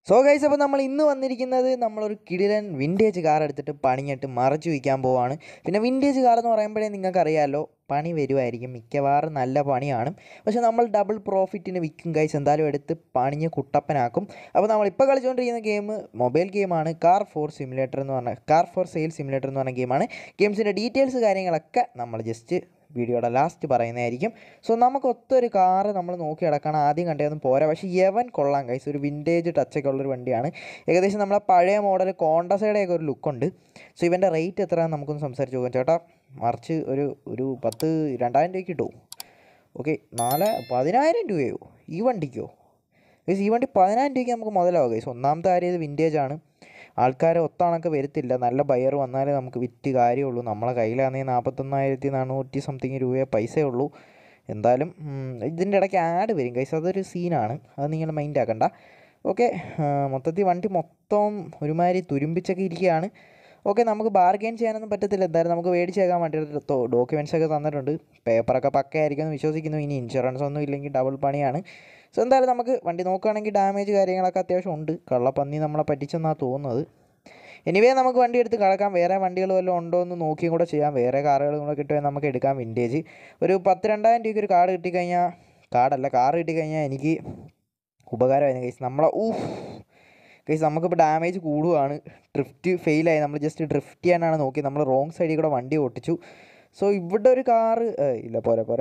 so guys അപ്പോൾ നമ്മൾ ഇന്ന് വന്നിരിക്കുന്നത് നമ്മളൊരു കിടിലൻ വിൻറ്റേജ് കാർ എടുത്തിട്ട് പണിഞ്ഞിട്ട് മറച്ചു വയ്ക്കാൻ പോവാണ് പിന്നെ വിൻറ്റേജ് കാർ എന്ന് പറയുമ്പോഴേ നിങ്ങൾക്ക് അറിയാമല്ലോ പണി വരുമായിരിക്കും മിക്കവാറും നല്ല പണിയാണ് പക്ഷേ നമ്മൾ ഡബിൾ പ്രോഫിറ്റിന് വിൽക്കും ഗൈസ് എന്തായാലും എടുത്ത് പണിഞ്ഞ് കുട്ടപ്പനാക്കും അപ്പോൾ നമ്മൾ ഇപ്പോൾ കളിച്ചുകൊണ്ടിരിക്കുന്ന ഗെയിം മൊബൈൽ ഗെയിമാണ് കാർ ഫോർ സിമുലേറ്റർ എന്ന് പറഞ്ഞ കാർ ഫോർ സെയിൽ സിമുലേറ്റർ എന്ന് പറഞ്ഞ ഗെയിമാണ് ഗെയിംസിൻ്റെ ഡീറ്റെയിൽസ് കാര്യങ്ങളൊക്കെ നമ്മൾ ജസ്റ്റ് വീഡിയോയുടെ ലാസ്റ്റ് പറയുന്നതായിരിക്കും സോ നമുക്ക് ഒത്തൊരു കാറ് നമ്മൾ നോക്കി കിടക്കണം ആദ്യം കണ്ടതൊന്നും പോരാ പക്ഷേ യവൻ കൊള്ളാം കൈസ് ഒരു വിൻറ്റേജ് ടച്ചൊക്കെ ഉള്ളൊരു വണ്ടിയാണ് ഏകദേശം നമ്മളെ പഴയ മോഡൽ കോണ്ടസയുടെയൊക്കെ ഒരു ലുക്കുണ്ട് സോ ഇവൻ്റെ റേറ്റ് എത്രയാണെന്ന് നമുക്കൊന്ന് സംസാരിച്ച് നോക്കാം ചേട്ടാ മറിച്ച് ഒരു ഒരു പത്ത് രണ്ടായിരം രൂപയ്ക്ക് കിട്ടുമോ ഓക്കെ നാല് പതിനായിരം രൂപയോ ഈ വണ്ടിക്കോ ഗൈസ് ഈ വണ്ടി പതിനായിരം രൂപയ്ക്ക് നമുക്ക് മുതലാവും ഗൈസ് ഒന്നാമത്തെ കാര്യം ഇത് വിൻറ്റേജ് ആണ് ആൾക്കാർ ഒത്താണൊക്കെ വരത്തില്ല നല്ല ബയർ വന്നാലേ നമുക്ക് വിറ്റ് കാര്യമുള്ളൂ നമ്മളെ കയ്യിലാണെങ്കിൽ നാൽപ്പത്തൊന്നായിരത്തി നാനൂറ്റി സംതിങ് രൂപയെ പൈസയേ ഉള്ളൂ എന്തായാലും ഉം, ഇതിൻ്റെ ഇടയ്ക്ക് ആഡ് വരും കൈസ് അതൊരു സീനാണ് അത് നിങ്ങൾ മൈൻഡ് ആക്കണ്ട ഓക്കെ മൊത്തത്തിൽ വണ്ടി മൊത്തം ഒരുമാതിരി തുരുമ്പിച്ചൊക്കെ ഇരിക്കുകയാണ് ഓക്കെ നമുക്ക് ബാർഗെയിൻ ചെയ്യാനൊന്നും പറ്റത്തില്ല എന്തായാലും നമുക്ക് മേടിച്ചേക്കാൻ വേണ്ടി ഡോക്യുമെൻറ്റ്സ് ഒക്കെ തന്നിട്ടുണ്ട് പേപ്പറൊക്കെ പക്കയായിരിക്കും എന്ന് വിശ്വസിക്കുന്നു ഇനി ഇൻഷുറൻസ് ഒന്നും ഇല്ലെങ്കിൽ ഡബിൾ പണിയാണ് സോ എന്തായാലും നമുക്ക് വണ്ടി നോക്കുകയാണെങ്കിൽ ഡാമേജ് കാര്യങ്ങളൊക്കെ അത്യാവശ്യം ഉണ്ട് കള്ളപ്പന്നി നമ്മളെ പറ്റിച്ചെന്നാണ് തോന്നുന്നത് എനിവേ നമുക്ക് വണ്ടി എടുത്ത് കളക്കാം വേറെ വണ്ടികൾ വല്ലതും ഉണ്ടോ എന്ന് നോക്കിയും കൂടെ ചെയ്യാം വേറെ കാറുകളും കൂടെ കിട്ടുമെങ്കിൽ നമുക്ക് എടുക്കാം വിൻറ്റേജ് ഒരു പത്ത് രണ്ടായിരം രൂപയ്ക്ക് ഒരു കാർഡ് കിട്ടിക്കഴിഞ്ഞാൽ കാർഡല്ല കാർ കിട്ടിക്കഴിഞ്ഞാൽ എനിക്ക് ഉപകാരമായിരുന്നു കേസ് നമ്മളെ ഊഹ് കേസ് നമുക്കിപ്പോൾ ഡാമേജ് കൂടുകയാണ് ഡ്രിഫ്റ്റ് ഫെയിലായി നമ്മൾ ജസ്റ്റ് ഡ്രിഫ്റ്റ് ചെയ്യാനാണ് നോക്കി നമ്മൾ റോങ് സൈഡിൽ കൂടെ വണ്ടി ഓട്ടിച്ചു സോ ഇവിടെ ഒരു കാറ് ഇല്ല പോരാ പോരാ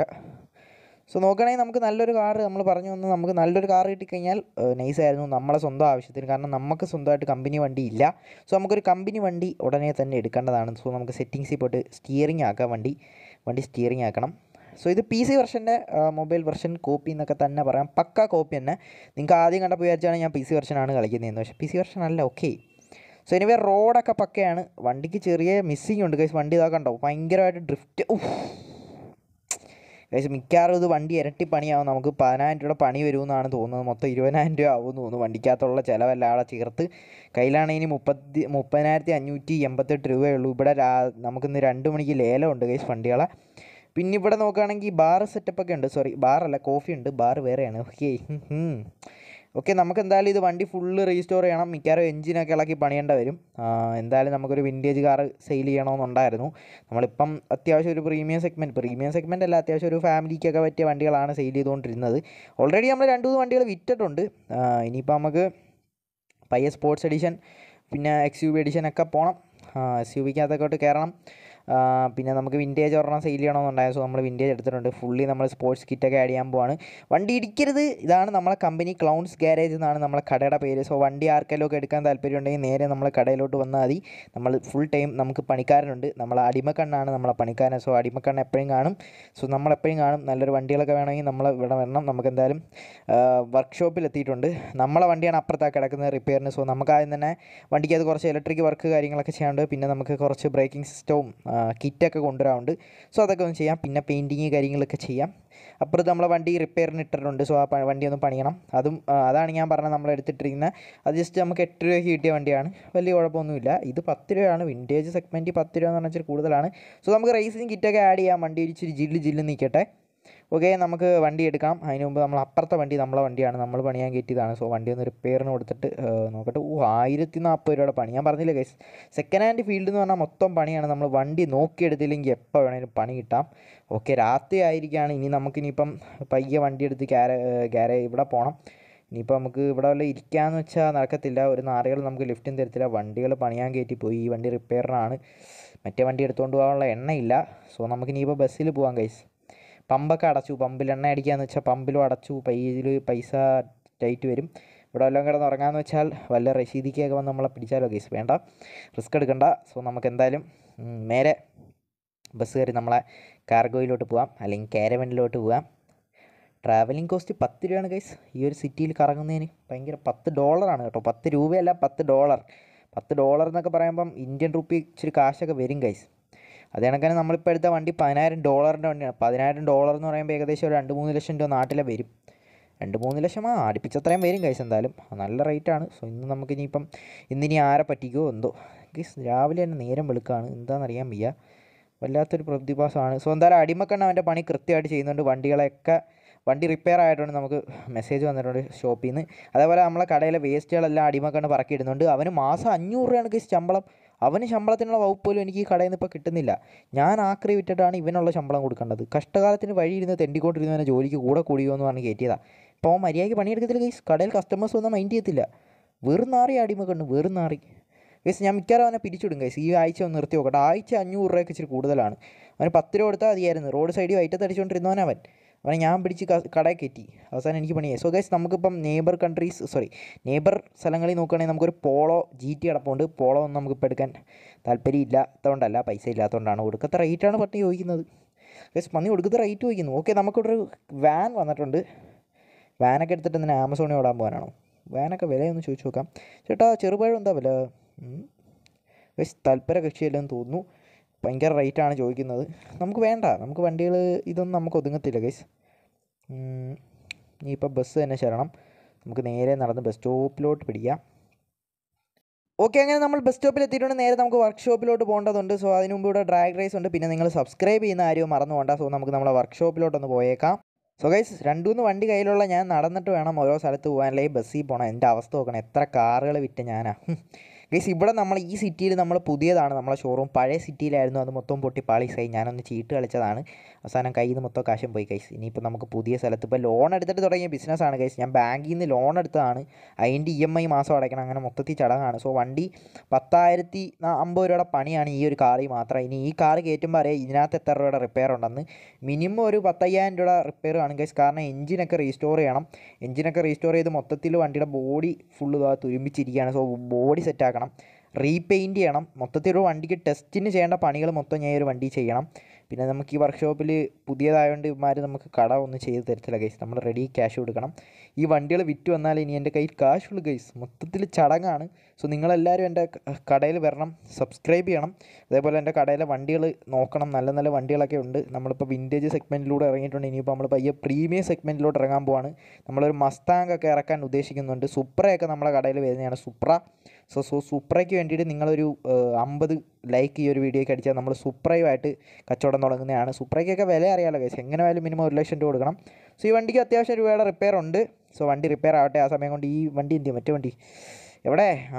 സോ നോക്കുകയാണെങ്കിൽ നമുക്ക് നല്ലൊരു കാർ നമ്മൾ പറഞ്ഞു വന്ന് നമുക്ക് നല്ലൊരു കാർ കിട്ടിക്കഴിഞ്ഞാൽ നൈസായിരുന്നു നമ്മളെ സ്വന്തം ആവശ്യത്തിന് കാരണം നമുക്ക് സ്വന്തമായിട്ട് കമ്പനി വണ്ടി ഇല്ല സോ നമുക്കൊരു കമ്പനി വണ്ടി ഉടനെ തന്നെ എടുക്കേണ്ടതാണ് സോ നമുക്ക് സെറ്റിങ്സിൽ പോയിട്ട് സ്റ്റിയറിംഗ് ആക്കാം വണ്ടി വണ്ടി സ്റ്റിയറിംഗ് ആക്കണം സോ ഇത് പി സി വെർഷൻ്റെ മൊബൈൽ വെർഷൻ കോപ്പി എന്നൊക്കെ തന്നെ പറയാം പക്ക കോപ്പി തന്നെ നിങ്ങൾക്ക് ആദ്യം കണ്ടപ്പോൾ വിചാരിച്ചാണ് ഞാൻ പി സി വെർഷനാണ് കളിക്കുന്നതെന്ന് പക്ഷേ പി സി വെർഷൻ അല്ല ഓക്കെ സോ എനിവേ റോഡൊക്കെ പക്കയാണ് വണ്ടിക്ക് ചെറിയ മിസ്സിങ് ഉണ്ട് കൈസ് വണ്ടി ഇതാ കണ്ടോ ഭയങ്കരമായിട്ട് ഡ്രിഫ്റ്റ് കൈസ് മിക്കവാറും ഇത് വണ്ടി ഇരട്ടി പണിയാവും നമുക്ക് പതിനായിരം രൂപയുടെ പണി വരുമെന്നാണ് തോന്നുന്നത് മൊത്തം ഇരുപതിനായിരം രൂപ ആവുമെന്ന് തോന്നുന്നു വണ്ടിക്കകത്തുള്ള ചിലവെല്ലാം അവിടെ ചേർത്ത് കയ്യിലാണെങ്കിൽ മുപ്പത്തി മുപ്പതിനായിരത്തി അഞ്ഞൂറ്റി എൺപത്തെട്ട് രൂപയേ ഉള്ളൂ ഇവിടെ രാ നമുക്കിന്ന് രണ്ട് മണിക്ക് ലേലമുണ്ട് കൈസ് വണ്ടികളെ പിന്നെ ഇവിടെ നോക്കുകയാണെങ്കിൽ ബാർ സെറ്റപ്പ് ഒക്കെ ഉണ്ട് സോറി ബാറല്ല കോഫി ഉണ്ട് ബാർ വേറെയാണ് ഓക്കെ ഓക്കെ നമുക്ക് എന്തായാലും ഇത് വണ്ടി ഫുള്ള് റീസ്റ്റോർ ചെയ്യണം മിക്കവാറും എഞ്ചിനൊക്കെ ഇളക്കി പണിയേണ്ട വരും ആ, എന്തായാലും നമുക്കൊരു വിൻറ്റേജ് കാർ സെയിൽ ചെയ്യണമെന്നുണ്ടായിരുന്നു നമ്മളിപ്പം അത്യാവശ്യം ഒരു പ്രീമിയം സെഗ്മെൻറ്റ് പ്രീമിയം സെഗ്മെൻ്റ് അല്ല അത്യാവശ്യം ഒരു ഫാമിലിക്കൊക്കെ പറ്റിയ വണ്ടികളാണ് സെയിൽ ചെയ്തുകൊണ്ടിരുന്നത് ഓൾറെഡി നമ്മൾ രണ്ട് മൂന്ന് വണ്ടികൾ വിറ്റിട്ടുണ്ട് ആ, ഇനിയിപ്പോൾ നമുക്ക് പയ്യെ സ്പോർട്സ് എഡിഷൻ പിന്നെ എക്സ് യു വി എഡിഷൻ ഒക്കെ പോകണം എസ് യു വിക്കകത്തൊക്കെ കയറണം ആ, പിന്നെ നമുക്ക് വിൻറ്റേജ് ഒരെണ്ണം സെയിൽ ചെയ്യണമെന്നുണ്ടായിരുന്നു സോ നമ്മൾ വിൻറ്റേജ് എടുത്തിട്ടുണ്ട് ഫുള്ളി നമ്മൾ സ്പോർട്സ് കിറ്റൊക്കെ ആഡ് ചെയ്യാൻ പോവാണ് വണ്ടി ഇടിക്കരുത് ഇതാണ് നമ്മളെ കമ്പനി ക്ലൗൺസ് ഗ്യാരേജ് എന്നാണ് നമ്മളെ കടയുടെ പേര് സോ വണ്ടി ആർക്കെങ്കിലും ഒക്കെ എടുക്കാൻ താല്പര്യം ഉണ്ടെങ്കിൽ നേരെ നമ്മളെ കടയിലോട്ട് വന്നാൽ മതി നമ്മൾ ഫുൾ ടൈം നമുക്ക് പണിക്കാരനുണ്ട് നമ്മളെ അടിമക്കണ്ണാണ് നമ്മളെ പണിക്കാരൻ സോ അടിമക്കണ്ണ് എപ്പോഴും കാണും സോ നമ്മളെപ്പോഴും കാണും നല്ലൊരു വണ്ടികളൊക്കെ വേണമെങ്കിൽ നമ്മൾ ഇവിടെ വരണം നമുക്ക് എന്തായാലും വർക്ക്ഷോപ്പിൽ എത്തിയിട്ടുണ്ട് നമ്മളെ വണ്ടിയാണ് അപ്പുറത്താണ് കിടക്കുന്നത് റിപ്പയറിന് സോ നമുക്ക് ആദ്യം തന്നെ വണ്ടിക്ക് അത് കുറച്ച് ഇലക്ട്രിക് വർക്ക് കാര്യങ്ങളൊക്കെ ചെയ്യാനുണ്ട് പിന്നെ നമുക്ക് കുറച്ച് ബ്രേക്കിംഗ് സിസ്റ്റവും കിറ്റൊക്കെ കൊണ്ടുവരാറുണ്ട് സോ അതൊക്കെ ഒന്ന് ചെയ്യാം പിന്നെ പെയിൻറ്റിങ് കാര്യങ്ങളൊക്കെ ചെയ്യാം അപ്പുറത്ത് നമ്മളെ വണ്ടി റിപ്പയറിന് ഇട്ടിട്ടുണ്ട് സോ ആ പ- വണ്ടി ഒന്ന് പണിയണം അതും ആ, അതാണ് ഞാൻ പറഞ്ഞത് നമ്മൾ എടുത്തിട്ടിരിക്കുന്നത് അത് ജസ്റ്റ് നമുക്ക് എട്ട് രൂപയ്ക്ക് കിട്ടിയ വണ്ടിയാണ് വലിയ കുഴപ്പമൊന്നുമില്ല ഇത് പത്ത് രൂപയാണ് വിൻറ്റേജ് സെഗ്മെൻറ്റ് പത്ത് രൂപ എന്ന് പറഞ്ഞാൽ ഇച്ചിരി കൂടുതലാണ് സോ നമുക്ക് റേസിങ് കിറ്റൊക്കെ ആഡ് ചെയ്യാം വണ്ടി ഇച്ചിരി ജില്ല് ജില്ല് നിൽക്കട്ടെ ഓക്കെ നമുക്ക് വണ്ടി എടുക്കാം അതിന് മുമ്പ് നമ്മൾ അപ്പുറത്തെ വണ്ടി നമ്മളെ വണ്ടിയാണ് നമ്മൾ പണിയാൻ കയറ്റിയതാണ് സോ വണ്ടി ഒന്ന് റിപ്പയറിന് കൊടുത്തിട്ട് ആ, നോക്കട്ടെ ഓ ആയിരത്തി നാൽപ്പത് രൂപയുടെ പണി ഞാൻ പറഞ്ഞില്ലേ ഗൈസ് സെക്കൻഡ് ഹാൻഡ് ഫീൽഡ് എന്ന് പറഞ്ഞാൽ മൊത്തം പണിയാണ് നമ്മൾ വണ്ടി നോക്കിയെടുത്തില്ലെങ്കിൽ എപ്പോൾ വേണേലും പണി കിട്ടാം ഓക്കെ രാത്രി ആയിരിക്കുകയാണ് ഇനി നമുക്കിനിയിപ്പം പയ്യെ വണ്ടി എടുത്ത് ഗ്യാര ഗ്യാരേ ഇവിടെ പോകണം ഇനിയിപ്പോൾ നമുക്ക് ഇവിടെ വല്ല ഇരിക്കാന്ന് വെച്ചാൽ നടക്കത്തില്ല ഒരു നാറുകൾ നമുക്ക് ലിഫ്റ്റും തരത്തില്ല വണ്ടികൾ പണിയാൻ കയറ്റി പോയി ഈ വണ്ടി റിപ്പയറിനാണ് മറ്റേ വണ്ടി എടുത്തുകൊണ്ട് പോകാനുള്ള എണ്ണയില്ല സോ നമുക്കിനിയിപ്പോൾ ബസ്സിൽ പോകാം ഗൈസ് പമ്പൊക്കെ അടച്ചു പമ്പിൽ എണ്ണ അടിക്കാന്ന് വെച്ചാൽ പമ്പിലും അടച്ചു പയ്യിൽ പൈസ ടൈറ്റ് വരും ഇവിടെ വല്ലതും കിടന്ന് ഉറങ്ങാന്ന് വെച്ചാൽ വല്ല റഷീദിക്കൊക്കെ വന്ന് നമ്മളെ പിടിച്ചാലോ കേസ് വേണ്ട റിസ്ക് എടുക്കണ്ട സോ നമുക്ക് എന്തായാലും ഉം, നേരെ ബസ് കയറി നമ്മളെ കാർഗോയിലോട്ട് പോവാം അല്ലെങ്കിൽ കാരവനിലോട്ട് പോവാം ട്രാവലിംഗ് കോസ്റ്റ് പത്ത് രൂപയാണ് ഗൈസ് ഈ ഒരു സിറ്റിയിൽ കറങ്ങുന്നതിന് ഭയങ്കര പത്ത് ഡോളറാണ് കേട്ടോ പത്ത് രൂപയല്ല പത്ത് ഡോളർ പത്ത് ഡോളർ എന്നൊക്കെ പറയുമ്പം ഇന്ത്യൻ റുപ്പി ഇച്ചിരി കാശൊക്കെ വരും ഗൈസ് അത് കണക്കാണ് നമ്മളിപ്പോൾ എടുത്ത വണ്ടി പതിനായിരം ഡോളറിൻ്റെ വണ്ടിയാണ് പതിനായിരം ഡോളർ എന്ന് പറയുമ്പോൾ ഏകദേശം ഒരു രണ്ട് മൂന്ന് ലക്ഷം രൂപ നാട്ടിലെ വരും രണ്ട് മൂന്ന് ലക്ഷം ആ അടുപ്പിച്ചത്രയും വരും കൈസ് എന്തായാലും നല്ല റേറ്റാണ് സോ ഇന്ന് നമുക്ക് ഇനിയിപ്പം ഇന്നിനി ആരെ പറ്റിക്കോ എന്തോ ഗൈസ് രാവിലെ തന്നെ നേരം വെളുക്കാണ് എന്താണെന്നറിയാൻ വയ്യ വല്ലാത്തൊരു പ്രതിഭാസമാണ് സോ എന്തായാലും അടിമക്കണ്ണ അവൻ്റെ പണി കൃത്യമായിട്ട് ചെയ്യുന്നുണ്ട് വണ്ടികളെയൊക്കെ വണ്ടി റിപ്പയർ ആയിട്ടുണ്ട് നമുക്ക് മെസ്സേജ് വന്നിട്ടുണ്ട് ഷോപ്പിൽ നിന്ന് അതേപോലെ നമ്മളെ കടയിലെ വേസ്റ്റുകളെല്ലാം അടിമക്കണ്ട് പറക്കി ഇടുന്നുണ്ട് അവന് മാസം അഞ്ഞൂറ് രൂപയാണ് കേസ് ശമ്പളം അവന് ശമ്പളത്തിനുള്ള വകുപ്പ് പോലും എനിക്ക് ഈ കടയിൽ നിന്ന് ഇപ്പോൾ കിട്ടുന്നില്ല ഞാൻ ആക്രി വിറ്റിട്ടാണ് ഇവനുള്ള ശമ്പളം കൊടുക്കേണ്ടത് കഷ്ടകാലത്തിന് വഴിയിരുന്ന് തെണ്ടിക്കൊണ്ടിരുന്നവനെ ജോലിക്ക് കൂടെ കൂടിയോ എന്ന് പറഞ്ഞ് കയറ്റിയതാണ് ഇപ്പോൾ അവൻ മര്യാദയ്ക്ക് പണിയെടുക്കത്തില്ല കേസ് കടയിൽ കസ്റ്റമേഴ്സ് ഒന്നും മൈൻഡ് ചെയ്യത്തില്ല വെറും നാറി അടിമക്കണ്ട് വെറും നാറി ഗൈസ് ഞാൻ മിക്കവാറും അവനെ പിരിച്ചുവിടും ഗൈസ് ഈ ആഴ്ച ഒന്ന് നിർത്തി നോക്കട്ടെ ആഴ്ച അഞ്ഞൂറ് രൂപയ്ക്ക് ഇച്ചിരി കൂടുതലാണ് അവന് പത്ത് രൂപ കൊടുത്താൽ മതിയായിരുന്നു റോഡ് സൈഡിൽ വൈറ്റത്തടിച്ചുകൊണ്ടിരുന്നവൻ അവൻ അവനെ ഞാൻ പിടിച്ച് ക- കടയിൽ കയറ്റി അവസാനം എനിക്ക് പണിയായി സോ ഗൈസ് നമുക്കിപ്പം നെയ്ബർ കൺട്രീസ് സോറി നെയ്ബർ സ്ഥലങ്ങളിൽ നോക്കുകയാണെങ്കിൽ നമുക്കൊരു പോളോ ജി ടി അടപ്പുണ്ട് പോളോ ഒന്നും നമുക്കിപ്പോൾ എടുക്കാൻ താല്പര്യം ഇല്ലാത്തതുകൊണ്ടല്ല പൈസ ഇല്ലാത്തതുകൊണ്ടാണ് കൊടുക്കത്ത റേറ്റാണ് പട്ടി ചോദിക്കുന്നത് ഗൈസ് പന്നി കൊടുക്കത്ത റേറ്റ് ചോദിക്കുന്നു ഓക്കെ നമുക്കിവിടെ ഒരു വാൻ വന്നിട്ടുണ്ട് വാനൊക്കെ എടുത്തിട്ട് തന്നെ ആമസോണിൽ ഓടാൻ പോകാനാണോ വാനൊക്കെ വിലയൊന്ന് ചോദിച്ചു നോക്കാം ചേട്ടാ ചെറുപഴം എന്താ വില ഗൈസ് തൽപര കക്ഷിയല്ലെന്ന് തോന്നുന്നു ഭയങ്കര റേറ്റാണ് ചോദിക്കുന്നത് നമുക്ക് വേണ്ട നമുക്ക് വണ്ടികൾ ഇതൊന്നും നമുക്ക് ഒതുങ്ങത്തില്ല ഗൈസ് ഇനിയിപ്പോൾ ബസ് തന്നെ ശരണം നമുക്ക് നേരെ നടന്ന് ബസ് സ്റ്റോപ്പിലോട്ട് പിടിക്കാം ഓക്കെ അങ്ങനെ നമ്മൾ ബസ് സ്റ്റോപ്പിൽ എത്തിയിട്ടുണ്ട് നേരെ നമുക്ക് വർക്ക്ഷോപ്പിലോട്ട് പോകേണ്ടതുണ്ട് സോ അതിന് മുമ്പ് ഇവിടെ ഡ്രാഗ് റേസ് ഉണ്ട് പിന്നെ നിങ്ങൾ സബ്സ്ക്രൈബ് ചെയ്യുന്ന കാര്യവും മറന്നു പോകണ്ട സോ നമുക്ക് നമ്മളെ വർക്ക്ഷോപ്പിലോട്ടൊന്ന് പോയേക്കാം സോ ഗൈസ് രണ്ടു മൂന്ന് വണ്ടി കയ്യിലുള്ള ഞാൻ നടന്നിട്ട് വേണം ഓരോ സ്ഥലത്ത് പോകാൻ അല്ലെങ്കിൽ ബസ്സിൽ പോകണം എൻ്റെ അവസ്ഥ നോക്കണം എത്ര കാറുകൾ വിറ്റ ഞാനാ ഗൈസ് ഇവിടെ നമ്മൾ ഈ സിറ്റിയിൽ നമ്മൾ പുതിയതാണ് നമ്മളെ ഷോറൂം പഴയ സിറ്റിയിലായിരുന്നു അത് മൊത്തം പൊട്ടി പാളീസായി ഞാനൊന്ന് ചീട്ട് കളിച്ചതാണ് അവസാനം കയ്യിൽ നിന്ന് മൊത്തം കാശും പോയി കൈസ് ഇനിയിപ്പോൾ നമുക്ക് പുതിയ സ്ഥലത്ത് ഇപ്പോൾ ലോൺ എടുത്തിട്ട് തുടങ്ങിയ ബിസിനസ്സാണ് കൈസ് ഞാൻ ബാങ്കിൽ നിന്ന് ലോൺ എടുത്തതാണ് അതിൻ്റെ ഇ എം ഐ മാസം അടയ്ക്കണം അങ്ങനെ മൊത്തത്തിൽ ചടങ്ങാണ് സോ വണ്ടി പത്തായിരത്തി ന- അമ്പത് രൂപയുടെ പണിയാണ് ഈ ഒരു കാറിൽ മാത്രം ഇനി ഈ കാറ് കയറ്റുമ്പോൾ അറിയാം ഇതിനകത്ത് എത്ര രൂപയുടെ റിപ്പയർ ഉണ്ടെന്ന് മിനിമം ഒരു പത്തയ്യായിരം രൂപ റിപ്പയർ ആണ് ഗൈസ് കാരണം എഞ്ചിനൊക്കെ റീസ്റ്റോർ ചെയ്യണം എഞ്ചിനൊക്കെ റീസ്റ്റോർ ചെയ്ത് മൊത്തത്തിൽ വണ്ടിയുടെ ബോഡി ഫുള്ള് ഇതാ തുരുമ്പിച്ചിരിക്കുകയാണ് സോ ബോഡി സെറ്റാക്കണം റീപെയിൻറ്റ് ചെയ്യണം മൊത്തത്തിൽ ഒരു വണ്ടിക്ക് ടെസ്റ്റിന് ചെയ്യേണ്ട പണികൾ മൊത്തം ഞാൻ ഈ ഒരു വണ്ടി ചെയ്യണം പിന്നെ നമുക്ക് ഈ വർക്ക്ഷോപ്പിൽ പുതിയതായതുകൊണ്ട് ഇവന്മാർ നമുക്ക് കട ഒന്നും ചെയ്ത് തരത്തില്ല ഗൈസ് നമ്മൾ റെഡി ക്യാഷ് കൊടുക്കണം ഈ വണ്ടികൾ വിറ്റ് വന്നാൽ ഇനി എൻ്റെ കയ്യിൽ കാശുള്ളൂ ഗൈസ് മൊത്തത്തിൽ ചടങ്ങാണ് സോ നിങ്ങളെല്ലാവരും എൻ്റെ കടയിൽ വരണം സബ്സ്ക്രൈബ് ചെയ്യണം അതേപോലെ എൻ്റെ കടയിലെ വണ്ടികൾ നോക്കണം നല്ല നല്ല വണ്ടികളൊക്കെ ഉണ്ട് നമ്മളിപ്പോൾ വിൻറ്റേജ് സെഗ്മെൻറ്റിലൂടെ ഇറങ്ങിയിട്ടുണ്ട് ഇനിയിപ്പോൾ നമ്മൾ പയ്യെ പ്രീമിയം സെഗ്മെൻറ്റിലോട്ട് ഇറങ്ങാൻ പോവാണ് നമ്മളൊരു മസ്താങ് ഒക്കെ ഇറക്കാൻ ഉദ്ദേശിക്കുന്നുണ്ട് സുപ്രയൊക്കെ നമ്മളെ കടയിൽ വരുന്നതാണ് സുപ്ര സോ സോ സുപ്രയ്ക്ക് വേണ്ടിയിട്ട് നിങ്ങളൊരു അമ്പത് ലൈക്ക് ഈ ഒരു വീഡിയോയ്ക്ക് അടിച്ചാൽ നമ്മൾ സുപ്രയുമായിട്ട് കച്ചവടം തുടങ്ങുന്നതാണ് സുപ്രയ്ക്കൊക്കെ വില അറിയാമല്ലോ കേസ് എങ്ങനെ ആയാലും മിനിമം ഒരു ലക്ഷം രൂപ കൊടുക്കണം സോ ഈ വണ്ടിക്ക് അത്യാവശ്യം രൂപയുടെ റിപ്പയർ ഉണ്ട് സോ വണ്ടി റിപ്പയർ ആവട്ടെ ആ സമയം കൊണ്ട് ഈ വണ്ടി എന്ത് ചെയ്യും മറ്റേ വണ്ടി എവിടെ ആ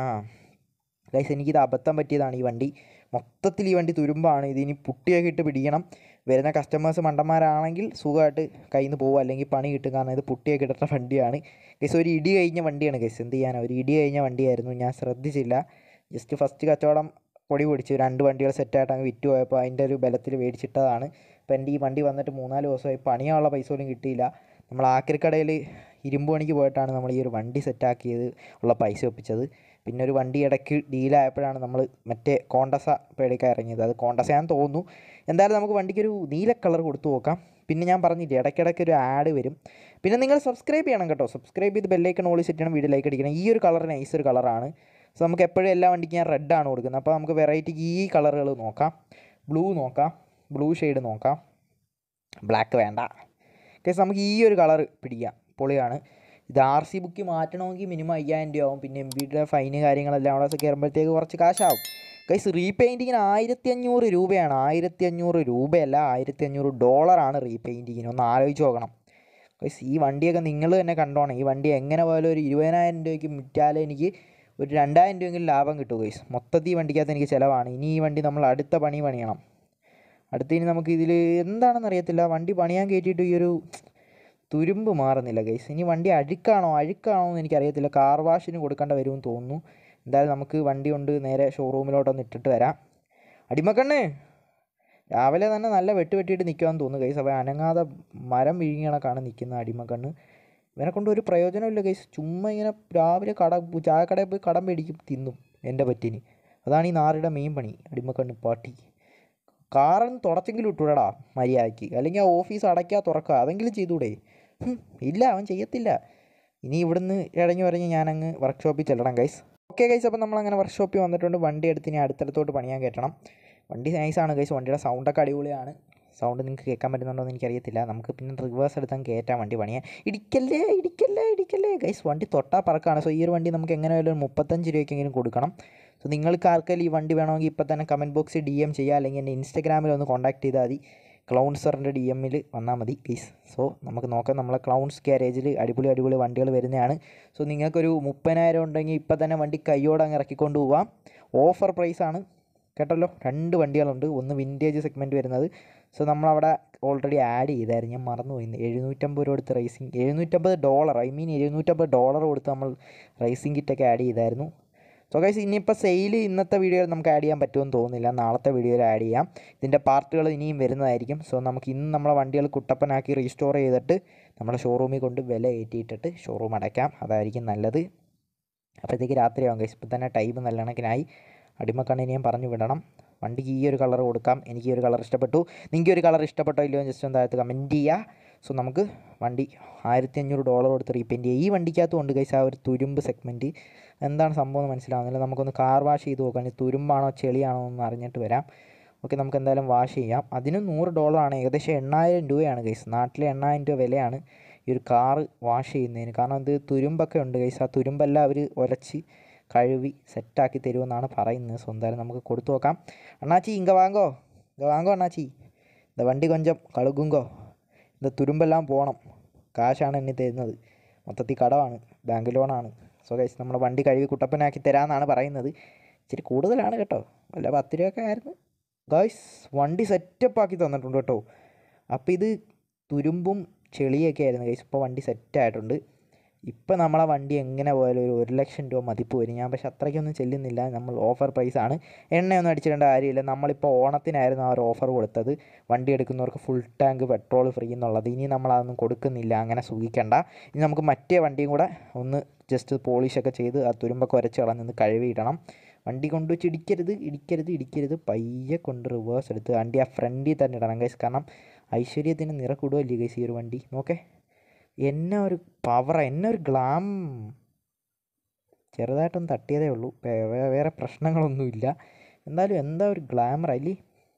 ഗൈസ് എനിക്കിത് അബദ്ധം പറ്റിയതാണ് ഈ വണ്ടി മൊത്തത്തിൽ ഈ വണ്ടി തുരുമ്പാണ് ഇതിനി പുട്ടിയൊക്കെ ഇട്ട് പിടിക്കണം വരുന്ന കസ്റ്റമേഴ്സ് മണ്ടന്മാരാണെങ്കിൽ സുഖമായിട്ട് കയ്യിൽ നിന്ന് പോകും അല്ലെങ്കിൽ പണി കിട്ടും കാരണം ഇത് പുട്ടിയൊക്കെ ഇടുന്ന വണ്ടിയാണ് ഗൈസ് ഒരു ഇടി കഴിഞ്ഞ വണ്ടിയാണ് ഗൈസ് എന്ത് ചെയ്യാനാണ് ഒരു ഇടി കഴിഞ്ഞ വണ്ടിയായിരുന്നു ഞാൻ ശ്രദ്ധിച്ചില്ല ജസ്റ്റ് ഫസ്റ്റ് കച്ചവടം പൊടി പൊടിച്ചു രണ്ട് വണ്ടികൾ സെറ്റായിട്ട് അങ്ങ് വിറ്റ് പോയപ്പോൾ അതിൻ്റെ ഒരു ബലത്തിൽ മേടിച്ചിട്ടതാണ് അപ്പോൾ എൻ്റെ ഈ വണ്ടി വന്നിട്ട് മൂന്നാല് ദിവസമായി പണിയാനുള്ള പൈസ പോലും കിട്ടിയില്ല നമ്മൾ ആക്രിക്കടയിൽ ഇരുമ്പ് പണിക്ക് പോയിട്ടാണ് നമ്മൾ ഈ ഒരു വണ്ടി സെറ്റാക്കിയത് ഉള്ള പൈസ ഒപ്പിച്ചത് പിന്നെ ഒരു വണ്ടി ഇടയ്ക്ക് ഡീലായപ്പോഴാണ് നമ്മൾ മറ്റേ കോണ്ടസ പേടിക്കാൻ ഇറങ്ങിയത് അത് കോണ്ടസയാന്ന് തോന്നുന്നു എന്തായാലും നമുക്ക് വണ്ടിക്കൊരു നീല കളർ കൊടുത്തു നോക്കാം പിന്നെ ഞാൻ പറഞ്ഞില്ലേ ഇടയ്ക്കിടയ്ക്ക് ഒരു ആഡ് വരും പിന്നെ നിങ്ങൾ സബ്സ്ക്രൈബ് ചെയ്യണം കേട്ടോ സബ്സ്ക്രൈബ് ചെയ്ത് ബെല്ലൈക്കൺ ഓളി സെറ്റ് ചെയ്യണം വീഡിയോ ലൈക്ക് അടിക്കണം ഈ ഒരു കളർ നൈസ് ഒരു കളറാണ് സോ നമുക്ക് എപ്പോഴും എല്ലാ വണ്ടിക്കും ഞാൻ റെഡ് ആണ് കൊടുക്കുന്നത് അപ്പോൾ നമുക്ക് വെറൈറ്റിക്ക് ഈ കളറുകൾ നോക്കാം ബ്ലൂ നോക്കാം ബ്ലൂ ഷെയ്ഡ് നോക്കാം ബ്ലാക്ക് വേണ്ട കേസ് നമുക്ക് ഈ ഒരു കളർ പിടിക്കാം പൊളിയാണ് ഇത് ആർ സി ബുക്ക് മാറ്റണമെങ്കിൽ മിനിമം അയ്യായിരം രൂപ ആവും പിന്നെ എം ബിയുടെ ഫൈന് കാര്യങ്ങളെല്ലാം അവിടെ കയറുമ്പോഴത്തേക്ക് കുറച്ച് കാശാവും കൈസ് റീപെയിൻറ്റിങ്ങിന് ആയിരത്തി അഞ്ഞൂറ് രൂപയാണ് ആയിരത്തി അഞ്ഞൂറ് രൂപയല്ല ആയിരത്തി അഞ്ഞൂറ് ഡോളറാണ് റീപെയിൻറ്റിങ്ങിന് ഒന്ന് ആലോചിച്ച് നോക്കണം കൈസ് ഈ വണ്ടിയൊക്കെ നിങ്ങൾ തന്നെ കണ്ടോണം ഈ വണ്ടി എങ്ങനെ പോയാലും ഒരു ഇരുപതിനായിരം രൂപയ്ക്ക് വിറ്റാലേ എനിക്ക് ഒരു രണ്ടായിരം രൂപയെങ്കിലും ലാഭം കിട്ടും കൈസ് മൊത്തത്തിൽ ഈ വണ്ടിക്കകത്ത് എനിക്ക് ചിലവാണ് ഇനി ഈ വണ്ടി നമ്മൾ അടുത്ത പണി പണിയണം അടുത്ത ഇനി നമുക്ക് ഇതിൽ എന്താണെന്ന് അറിയത്തില്ല വണ്ടി പണിയാൻ കയറ്റിയിട്ട് ഈ ഒരു തുരുമ്പ് മാറുന്നില്ല ഗൈസ് ഇനി വണ്ടി അഴുക്കാണോ അഴുക്കാണോ എന്ന് എനിക്കറിയത്തില്ല കാർ വാഷിന് കൊടുക്കേണ്ട വരുമെന്ന് തോന്നുന്നു എന്തായാലും നമുക്ക് വണ്ടി കൊണ്ട് നേരെ ഷോറൂമിലോട്ടൊന്ന് ഇട്ടിട്ട് വരാം അടിമക്കണ്ണ് രാവിലെ തന്നെ നല്ല വെട്ട് വെട്ടിയിട്ട് നിൽക്കുമെന്ന് തോന്നുന്നു ഗൈസ് അപ്പോൾ അനങ്ങാതെ മരം വിഴുങ്ങിയണക്കാണ് നിൽക്കുന്ന അടിമക്കണ്ണ് ഇവനെ കൊണ്ട് ഒരു പ്രയോജനമില്ല ഗൈസ് ചുമ്മാ ഇങ്ങനെ രാവിലെ കട ചായക്കടയിൽ പോയി കടം മേടിക്കും തിന്നും എൻ്റെ പറ്റിന് അതാണ് ഈ നാറിയുടെ മെയിൻ പണി അടിമക്കണ്ണ് പാട്ടി കാറൊന്ന് തുടച്ചെങ്കിലും ഇട്ടൂടാ മര്യാദയ്ക്ക് അല്ലെങ്കിൽ ആ ഓഫീസ് അടയ്ക്കുക തുറക്കുക അതെങ്കിലും ചെയ്തൂടെ ഹും, ഇല്ല അവൻ ചെയ്യത്തില്ല ഇനി ഇവിടുന്ന് ഇഴഞ്ഞു പറഞ്ഞ് ഞാനങ്ങ് വർക്ക്ഷോപ്പിൽ ചെല്ലണം ഗൈസ് ഓക്കെ ഗൈസ് അപ്പോൾ നമ്മളങ്ങനെ വർക്ക്ഷോപ്പിൽ വന്നിട്ടുണ്ട് വണ്ടി എടുത്ത് ഇനി അടുത്തടുത്തോട്ട് പണിയാൻ കയറ്റണം വണ്ടി നൈസാണ് ഗൈസ് വണ്ടിയുടെ സൗണ്ടൊക്കെ അടിപൊളിയാണ് സൗണ്ട് നിങ്ങൾക്ക് കേൾക്കാൻ പറ്റുന്നുണ്ടോ എന്ന് എനിക്കറിയത്തില്ല നമുക്ക് പിന്നെ റിവേഴ്സ് എടുത്താൽ കയറ്റാൻ വണ്ടി പണിയാൻ ഇടിക്കല്ലേ ഇടിക്കല്ലേ ഇടിക്കല്ലേ ഗൈസ് വണ്ടി തൊട്ടാ പറക്കാണ് സോ ഈ ഒരു വണ്ടി നമുക്ക് എങ്ങനെ ഒരു മുപ്പത്തഞ്ച് രൂപയ്ക്കെങ്കിലും കൊടുക്കണം സോ നിങ്ങൾക്ക് ആർക്കെങ്കിലും ഈ വണ്ടി വേണമെങ്കിൽ ഇപ്പോൾ തന്നെ കമൻറ്റ് ബോക്സിൽ ഡി എം ചെയ്യുക അല്ലെങ്കിൽ എൻ്റെ ഇൻസ്റ്റാഗ്രാമിൽ ഒന്ന് കോൺടാക്ട് ചെയ്താൽ മതി ക്ലൗൺസറിൻ്റെ ഡി എമ്മിൽ വന്നാൽ മതി പ്ലീസ് സോ നമുക്ക് നോക്കാം നമ്മളെ ക്ലൗൺസ് ഗ്യാരേജിൽ അടിപൊളി അടിപൊളി വണ്ടികൾ വരുന്നതാണ് സോ നിങ്ങൾക്കൊരു മുപ്പതിനായിരം ഉണ്ടെങ്കിൽ ഇപ്പം തന്നെ വണ്ടി കയ്യോടെ അങ്ങ് ഇറക്കിക്കൊണ്ട് പോവാം ഓഫർ പ്രൈസാണ് കേട്ടല്ലോ രണ്ട് വണ്ടികളുണ്ട് ഒന്ന് വിൻറ്റേജ് സെഗ്മെൻറ്റ് വരുന്നത് സോ നമ്മളവിടെ ഓൾറെഡി ആഡ് ചെയ്തായിരുന്നു ഞാൻ മറന്നുപോയി എഴുന്നൂറ്റമ്പത് രൂപ കൊടുത്ത് റേസിംഗ് എഴുന്നൂറ്റമ്പത് ഡോളർ ഐ മീൻ എഴുന്നൂറ്റമ്പത് ഡോളർ കൊടുത്ത് നമ്മൾ റേസിംഗ് കിറ്റൊക്കെ ആഡ് ചെയ്തായിരുന്നു സോ ഗൈസ് ഇനിയിപ്പോൾ സെയിൽ ഇന്നത്തെ വീഡിയോയിൽ നമുക്ക് ആഡ് ചെയ്യാൻ പറ്റുമെന്ന് തോന്നുന്നില്ല നാളത്തെ വീഡിയോയിൽ ആഡ് ചെയ്യാം ഇതിൻ്റെ പാർട്ടുകൾ ഇനിയും വരുന്നതായിരിക്കും സോ നമുക്ക് ഇന്ന് നമ്മളെ വണ്ടികൾ കുട്ടപ്പനാക്കി റീസ്റ്റോർ ചെയ്തിട്ട് നമ്മുടെ ഷോറൂമിൽ കൊണ്ട് വില കയറ്റിയിട്ടിട്ട് ഷോറൂം അടയ്ക്കാം അതായിരിക്കും നല്ലത് അപ്പോഴത്തേക്ക് രാത്രിയാവും ഗൈസ് ഇപ്പം തന്നെ ടൈം നല്ല കണക്കിനായി അടിമക്കണ്ണിനെയും പറഞ്ഞു വിടണം വണ്ടിക്ക് ഈ ഒരു കളർ കൊടുക്കാം എനിക്ക് ഈ ഒരു കളർ ഇഷ്ടപ്പെട്ടു നിങ്ങൾക്ക് ഒരു കളർ ഇഷ്ടപ്പെട്ടോ ഇല്ലയോ ജസ്റ്റ് ഒന്ന് താഴത്ത് കമൻറ്റ് ചെയ്യുക സോ നമുക്ക് വണ്ടി ആയിരത്തി അഞ്ഞൂറ് ഡോളർ കൊടുത്ത് റീപെയിൻറ്റ് ചെയ്യുക ഈ വണ്ടിക്കകത്തും ഉണ്ട് ഗൈസ് ആ ഒരു തുരുമ്പ് സെഗ്മെൻറ്റ് എന്താണ് സംഭവം എന്ന് മനസ്സിലാവുന്നില്ല നമുക്കൊന്ന് കാർ വാഷ് ചെയ്ത് നോക്കാം ഇനി തുരുമ്പാണോ ചെളിയാണോ എന്ന് അറിഞ്ഞിട്ട് വരാം ഓക്കെ നമുക്ക് എന്തായാലും വാഷ് ചെയ്യാം അതിന് നൂറ് ഡോളറാണ് ഏകദേശം എണ്ണായിരം രൂപയാണ് ഗൈസ് നാട്ടിലെ എണ്ണായിരം രൂപ വിലയാണ് ഈ ഒരു കാറ് വാഷ് ചെയ്യുന്നതിന് കാരണം ഇത് തുരുമ്പൊക്കെ ഉണ്ട് ഗൈസ് ആ തുരുമ്പെല്ലാം അവർ ഉരച്ച് കഴുകി സെറ്റാക്കി തരുമെന്നാണ് പറയുന്നത് സോ എന്തായാലും നമുക്ക് കൊടുത്തു നോക്കാം അണ്ണാച്ചി ഇങ്ക വാങ്ങോ ഇങ്ക വാങ്ങോ അണ്ണാച്ചി இந்த വണ്ടി കൊഞ്ചം കഴുകുങ്കോ இந்த തുരുമ്പെല്ലാം പോകണം കാശാണ് എന്നെ തരുന്നത് മൊത്തത്തിൽ കടമാണ് ബാങ്ക് ലോണാണ് സോ ഗൈസ് നമ്മുടെ വണ്ടി കഴുകി കുട്ടപ്പനാക്കി തരാമെന്നാണ് പറയുന്നത് ഇച്ചിരി കൂടുതലാണ് കേട്ടോ വല്ല പത്ത് രൂപയൊക്കെ ആയിരുന്നു ഗൈസ് വണ്ടി സെറ്റപ്പ് ആക്കി തന്നിട്ടുണ്ട് കേട്ടോ അപ്പോൾ ഇത് തുരുമ്പും ചെളിയൊക്കെ ആയിരുന്നു ഗൈസ് ഇപ്പോൾ വണ്ടി സെറ്റായിട്ടുണ്ട് ഇപ്പം നമ്മളെ വണ്ടി എങ്ങനെ പോയാലും ഒരു ഒരു ലക്ഷം രൂപ മതിപ്പ് വരും ഞാൻ പക്ഷെ അത്രയ്ക്കൊന്നും ചെല്ലുന്നില്ല നമ്മൾ ഓഫർ പ്രൈസാണ് എണ്ണയൊന്നും അടിച്ചിടേണ്ട കാര്യമില്ല നമ്മളിപ്പോൾ ഓണത്തിനായിരുന്നു ആ ഒരു ഓഫർ കൊടുത്തത് വണ്ടി എടുക്കുന്നവർക്ക് ഫുൾ ടാങ്ക് പെട്രോൾ ഫ്രീ എന്നുള്ളത് ഇനി നമ്മളതൊന്നും കൊടുക്കുന്നില്ല അങ്ങനെ സൂഹിക്കണ്ട ഇനി നമുക്ക് മറ്റേ വണ്ടിയും കൂടെ ഒന്ന് ജസ്റ്റ് പോളിഷൊക്കെ ചെയ്ത് ആ തുരുമ്പൊക്കെ ഉരച്ച് കളഞ്ഞൊന്ന് കഴുകിയിടണം വണ്ടി കൊണ്ട് വെച്ച് ഇടിക്കരുത് ഇടിക്കരുത് ഇടിക്കരുത് പയ്യെ കൊണ്ട് റിവേഴ്സ് എടുത്ത് വണ്ടി ആ ഫ്രണ്ടിൽ തന്നെ ഇടണം ഗൈസ് കാരണം ഐശ്വര്യത്തിന് നിറക്കൂടുമല്ലേ ഗൈസ് ഈ ഒരു വണ്ടി നോക്കേ എന്നെ ഒരു പവർ എന്നെ ഒരു ഗ്ലാം ചെറുതായിട്ടൊന്ന് തട്ടിയതേ ഉള്ളൂ വേ- വേ- വേറെ പ്രശ്നങ്ങളൊന്നുമില്ല എന്തായാലും എന്താ ഒരു ഗ്ലാമർ അല്ലേ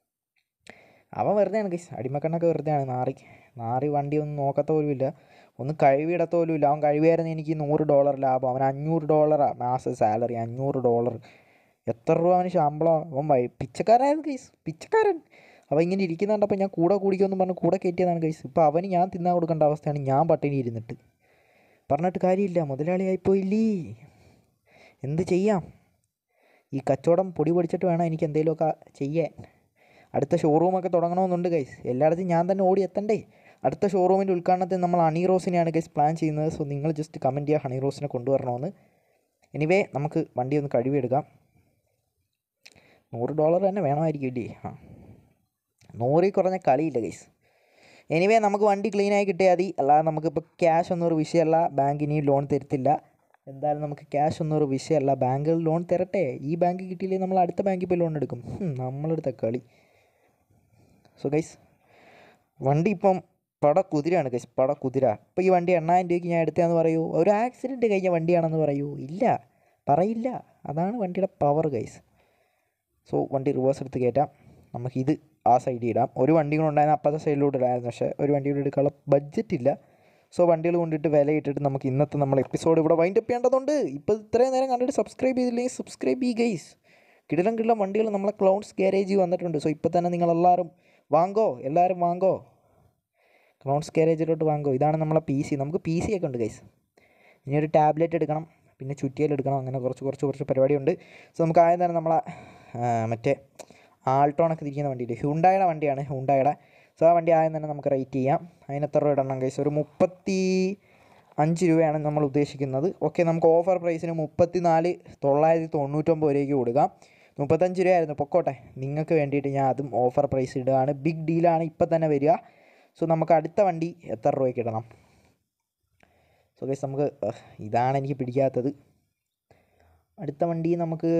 അവൻ വെറുതെയാണ് ഗൈസ് അടിമക്കണ്ണൊക്കെ വെറുതെയാണ് നാറി നാറി വണ്ടി ഒന്നും നോക്കത്ത പോലുമില്ല ഒന്ന് കഴിവിടത്ത പോലുമില്ല അവൻ കഴിവായിരുന്നു എനിക്ക് നൂറ് ഡോളർ ലാഭം അവൻ അഞ്ഞൂറ് ഡോളറാണ് മാസ സാലറി അഞ്ഞൂറ് ഡോളർ എത്ര രൂപ അവന് ശമ്പളം അവൻ വൈ പിച്ചക്കാരനായിരുന്നു ഗൈസ് പിച്ചക്കാരൻ അവൻ ഇങ്ങനെ ഇരിക്കുന്ന കണ്ടപ്പോൾ ഞാൻ കൂടെ കുടിക്കുമെന്ന് പറഞ്ഞ് കൂടെ കയറ്റിയതാണ് ഗൈസ് ഇപ്പോൾ അവന് ഞാൻ തിന്നാൻ കൊടുക്കേണ്ട അവസ്ഥയാണ് ഞാൻ പട്ടിണി ഇരുന്നിട്ട് പറഞ്ഞിട്ട് കാര്യമില്ല മുതലാളിയായിപ്പോയില്ലേ എന്ത് ചെയ്യാം ഈ കച്ചവടം പൊടി പൊടിച്ചിട്ട് വേണം എനിക്ക് എന്തെങ്കിലുമൊക്കെ ചെയ്യാൻ അടുത്ത ഷോറൂമൊക്കെ തുടങ്ങണമെന്നുണ്ട് ഗൈസ് എല്ലായിടത്തും ഞാൻ തന്നെ ഓടി എത്തണ്ടേ അടുത്ത ഷോറൂമിൻ്റെ ഉദ്ഘാടനത്തിന് നമ്മൾ ഹണി റോസിനെയാണ് ഗൈസ് പ്ലാൻ ചെയ്യുന്നത് സോ നിങ്ങൾ ജസ്റ്റ് കമൻറ്റ് ചെയ്യുക ഹണി റോസിനെ കൊണ്ടുവരണമെന്ന് എനിവേ നമുക്ക് വണ്ടി ഒന്ന് കഴുകിയെടുക്കാം നൂറ് ഡോളർ തന്നെ വേണമായിരിക്കും ഇല്ലേ ആ നൂറിൽ കുറഞ്ഞ കളിയില്ല ഗൈസ് എനിവേ നമുക്ക് വണ്ടി ക്ലീനായി കിട്ടിയാൽ മതി അല്ലാതെ നമുക്കിപ്പോൾ ക്യാഷ് ഒന്നും ഒരു വിഷയമല്ല ബാങ്ക് ഇനിയും ലോൺ തരത്തില്ല എന്തായാലും നമുക്ക് ക്യാഷ് ഒന്നും ഒരു വിഷയമല്ല ബാങ്കിൽ ലോൺ തരട്ടെ ഈ ബാങ്ക് കിട്ടിയില്ലെങ്കിൽ നമ്മൾ അടുത്ത ബാങ്കിൽ പോയി ലോൺ എടുക്കും ഹും, നമ്മളെടുത്ത കളി സോ ഗൈസ് വണ്ടി ഇപ്പം പട കുതിരയാണ് ഗൈസ് പട കുതിര ഇപ്പോൾ ഈ വണ്ടി എണ്ണായിരം രൂപയ്ക്ക് ഞാൻ എടുത്തതെന്ന് പറയൂ ഒരു ആക്സിഡൻറ്റ് കഴിഞ്ഞ വണ്ടിയാണെന്ന് പറയൂ ഇല്ല പറയില്ല അതാണ് വണ്ടിയുടെ പവർ ഗൈസ് സോ വണ്ടി റിവേഴ്സ് എടുത്ത് കയറ്റാം നമുക്കിത് ആ സൈഡിൽ ഇടാം ഒരു വണ്ടി കൂടെ ഉണ്ടായിരുന്ന അപ്പുറത്തെ സൈഡിലൂടെ ഇടായിരുന്നു പക്ഷേ ഒരു വണ്ടി കൂടെ എടുക്കാനുള്ള ബഡ്ജറ്റ് ഇല്ല സോ വണ്ടികൾ കൊണ്ടിട്ട് വില ഇട്ടിട്ട് നമുക്ക് ഇന്നത്തെ നമ്മൾ എപ്പിസോഡ് ഇവിടെ വൈൻഡ് അപ്പ് ചെയ്യേണ്ടതുണ്ട് ഇപ്പോൾ ഇത്രയും നേരം കണ്ടിട്ട് സബ്സ്ക്രൈബ് ചെയ്തില്ലെങ്കിൽ സബ്സ്ക്രൈബ് ചെയ്യുക ഗൈസ് കിടിലം കിടിലം വണ്ടികൾ നമ്മളെ ക്ലൗൺസ് ഗ്യാരേജിൽ വന്നിട്ടുണ്ട് സോ ഇപ്പോൾ തന്നെ നിങ്ങളെല്ലാവരും വാങ്ങോ എല്ലാവരും വാങ്ങോ ക്ലൗൺസ് ഗ്യാരേജിലോട്ട് വാങ്ങോ ഇതാണ് നമ്മളെ പി സി നമുക്ക് പി സി ഒക്കെ ഉണ്ട് ഗൈസ് ഇനി ഒരു ടാബ്ലറ്റ് എടുക്കണം പിന്നെ ചുറ്റിയൽ എടുക്കണം അങ്ങനെ കുറച്ച് കുറച്ച് കുറച്ച് പരിപാടിയുണ്ട് സോ നമുക്ക് ആദ്യം തന്നെ നമ്മളെ ആ, മറ്റേ ആൾട്ടോണൊക്കെ തിരിക്കുന്ന വണ്ടിയില്ലേ ഹ്യുണ്ടായുടെ വണ്ടിയാണ് ഹ്യുണ്ടായുടെ സോ ആ വണ്ടി ആദ്യം തന്നെ നമുക്ക് റേറ്റ് ചെയ്യാം അതിന് എത്ര രൂപ ഇടണം കൈസ് ഒരു മുപ്പത്തി അഞ്ച് രൂപയാണ് നമ്മൾ ഉദ്ദേശിക്കുന്നത് ഓക്കെ നമുക്ക് ഓഫർ പ്രൈസിന് മുപ്പത്തി നാല് തൊള്ളായിരത്തി തൊണ്ണൂറ്റൊമ്പത് രൂപയ്ക്ക് കൊടുക്കാം മുപ്പത്തഞ്ച് രൂപയായിരുന്നു പൊക്കോട്ടെ നിങ്ങൾക്ക് വേണ്ടിയിട്ട് ഞാൻ അതും ഓഫർ പ്രൈസ് ഇടുകയാണ് ബിഗ് ഡീലാണ് ഇപ്പം തന്നെ വരിക സോ നമുക്ക് അടുത്ത വണ്ടി എത്ര രൂപയ്ക്ക് ഇടണം സോ ഗൈസ് നമുക്ക് അഹ്, ഇതാണ് എനിക്ക് പിടിക്കാത്തത് അടുത്ത വണ്ടി നമുക്ക്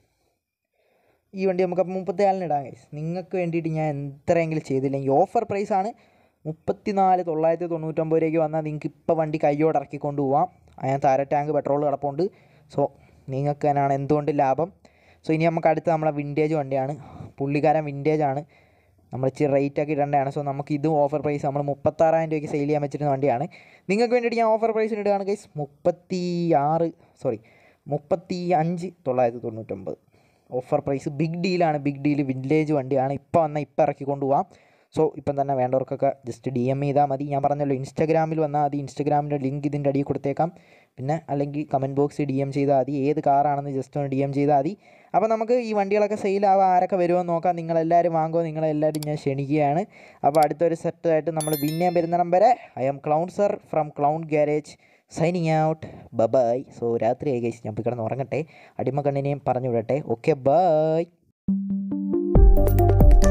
ഈ വണ്ടി നമുക്ക് അപ്പം മുപ്പത്തിനാലിന് ഇടാം ഗൈസ് നിങ്ങൾക്ക് വേണ്ടിയിട്ട് ഞാൻ എത്രയെങ്കിലും ചെയ്തില്ലെങ്കിൽ ഓഫർ പ്രൈസാണ് മുപ്പത്തി നാല് തൊള്ളായിരത്തി തൊണ്ണൂറ്റൊമ്പത് രൂപയ്ക്ക് വന്നാൽ നിങ്ങൾക്ക് ഇപ്പോൾ വണ്ടി കയ്യോടെ ഇറക്കിക്കൊണ്ട് പോവാം അതിനകത്ത് അര ടാങ്ക് പെട്രോൾ കിടപ്പുണ്ട് സോ നിങ്ങൾക്ക് തന്നെയാണ് എന്തുകൊണ്ട് ലാഭം സോ ഇനി നമുക്ക് അടുത്ത നമ്മളെ വിൻറ്റേജ് വണ്ടിയാണ് പുള്ളിക്കാരൻ വിൻറ്റേജ് ആണ് നമ്മൾ ഇച്ചിരി റേറ്റ് ഒക്കെ ഇടേണ്ടതാണ് സോ നമുക്ക് ഇതും ഓഫർ പ്രൈസ് നമ്മൾ മുപ്പത്താറായിരം രൂപയ്ക്ക് സെയിൽ ചെയ്യാൻ പറ്റുന്ന വണ്ടിയാണ് നിങ്ങൾക്ക് വേണ്ടിയിട്ട് ഞാൻ ഓഫർ പ്രൈസിന് ഇടുകയാണ് ഗൈസ് മുപ്പത്തി ആറ് സോറി മുപ്പത്തി അഞ്ച് തൊള്ളായിരത്തി തൊണ്ണൂറ്റൊമ്പത് ഓഫർ പ്രൈസ് ബിഗ് ഡീലാണ് ബിഗ് ഡീൽ വിൻറ്റേജ് വണ്ടിയാണ് ഇപ്പോൾ വന്നാൽ ഇപ്പോൾ ഇറക്കി കൊണ്ടുപോകാം സോ ഇപ്പം തന്നെ വേണ്ടവർക്കൊക്കെ ജസ്റ്റ് ഡി എം ചെയ്താൽ മതി ഞാൻ പറഞ്ഞല്ലോ ഇൻസ്റ്റാഗ്രാമിൽ വന്നാൽ മതി ഇൻസ്റ്റാഗ്രാമിൻ്റെ ലിങ്ക് ഇതിൻ്റെ അടിയിൽ കൊടുത്തേക്കാം പിന്നെ അല്ലെങ്കിൽ കമൻറ്റ് ബോക്സിൽ ഡി എം ചെയ്താൽ മതി ഏത് കാറാണെന്ന് ജസ്റ്റ് ഒന്ന് ഡി എം ചെയ്താൽ മതി അപ്പോൾ നമുക്ക് ഈ വണ്ടികളൊക്കെ സെയിലാവാൻ ആരൊക്കെ വരുമോ എന്ന് നോക്കാം നിങ്ങളെല്ലാവരും വാങ്ങുമോ നിങ്ങളെല്ലാവരും ഞാൻ ക്ഷണിക്കുകയാണ് അപ്പോൾ അടുത്തൊരു സെറ്റായിട്ട് നമ്മൾ പിന്നെ വരുന്നിടം വരെ I am clown sir from clown garage signing out bye bye so രാത്രിയായി കഴിച്ച് ഞാൻ പോയി കിടന്ന് ഉറങ്ങട്ടെ അടിമക്കണ്ണിനെയും പറഞ്ഞു വിടട്ടെ ഓക്കെ ബൈ